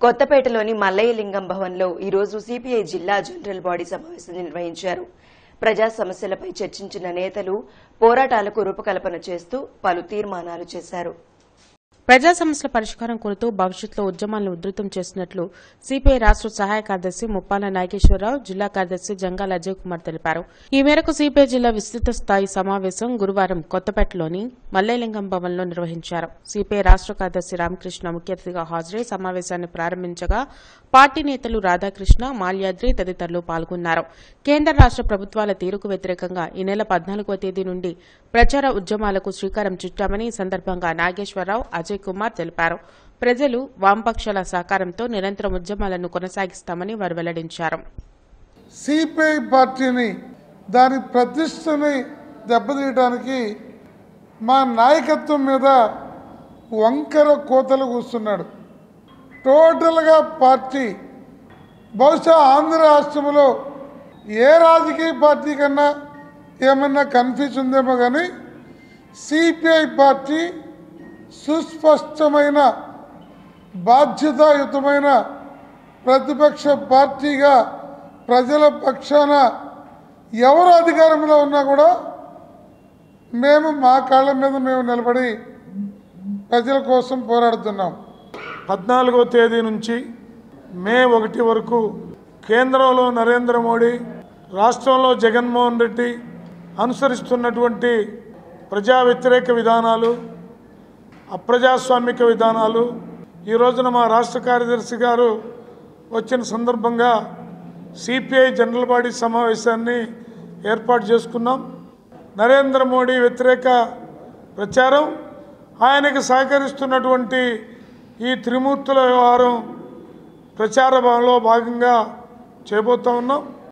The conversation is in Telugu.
కొత్తపేటలోని మల్లయ్యలింగం భవన్లో ఈరోజు సిపిఐ జిల్లా జనరల్ బాడీ సమావేశం నిర్వహించారు ప్రజా సమస్యలపై చర్చించిన నేతలు పోరాటాలకు రూపకల్పన చేస్తూ పలు తీర్మానాలు చేశారు ప్రజా సమస్యల పరిష్కారం కోరుతూ భవిష్యత్తులో ఉద్యమాలను ఉధృతం చేస్తున్నట్లు సిపిఐ రాష్ట్ర సహాయ కార్యదర్శి ముప్పాల నాగేశ్వరరావు జిల్లా కార్యదర్శి జంగాల అజయ్ కుమార్ తెలిపారు ఈ మేరకు సిపిఐ జిల్లా విస్తృత స్థాయి సమావేశం గురువారం కొత్తపేటలోని మల్లేలింగం భవన్లో నిర్వహించారు సిపిఐ రాష్ట్ర కార్యదర్శి రామకృష్ణ ముఖ్య అతిథిగా హాజరై సమావేశాన్ని ప్రారంభించగా పార్టీ నేతలు రాధాకృష్ణ మాల్యాద్రి తదితరులు పాల్గొన్నారు కేంద్ర రాష్ట్ర ప్రభుత్వాల తీరుకు వ్యతిరేకంగా ఈ నెల పద్నాలుగవ తేదీ నుండి ప్రచార ఉద్యమాలకు శ్రీకారం చుట్టామని ఈ సందర్భంగా నాగేశ్వరరావు అజయ్ కుమార్ తెలిపారు ప్రజలు వామపక్షాల సహకారంతో నిరంతరం ఉద్యమాలను కొనసాగిస్తామని వారు వెల్లడించారు సిపిఐ పార్టీని దాని ప్రతిష్టని దెబ్బతీయడానికి మా నాయకత్వం మీద వంకర కోతలు కూస్తున్నాడు టోటల్గా పార్టీ బహుశా ఆంధ్ర రాష్ట్రంలో ఏ రాజకీయ పార్టీ కన్నా ఏమన్నా కన్ఫ్యూజ్ ఉందేమో కానీ సిపిఐ పార్టీ సుస్పష్టమైన బాధ్యతాయుతమైన ప్రతిపక్ష పార్టీగా ప్రజల పక్షాన ఎవరు అధికారంలో ఉన్నా కూడా మేము మా కాళ్ళ మీద మేము నిలబడి ప్రజల కోసం పోరాడుతున్నాం పద్నాలుగో తేదీ నుంచి మే ఒకటి వరకు కేంద్రంలో నరేంద్ర మోడీ రాష్ట్రంలో జగన్మోహన్ రెడ్డి అనుసరిస్తున్నటువంటి ప్రజా వ్యతిరేక విధానాలు అప్రజాస్వామిక విధానాలు ఈ రోజున మా రాష్ట్ర కార్యదర్శి గారు వచ్చిన సందర్భంగా సిపిఐ జనరల్ బాడీ సమావేశాన్ని ఏర్పాటు చేసుకున్నాం నరేంద్ర మోడీ వ్యతిరేక ప్రచారం ఆయనకు సహకరిస్తున్నటువంటి ఈ త్రిమూర్తుల వ్యవహారం ప్రచార భాగంలో భాగంగా చేయబోతా ఉన్నాం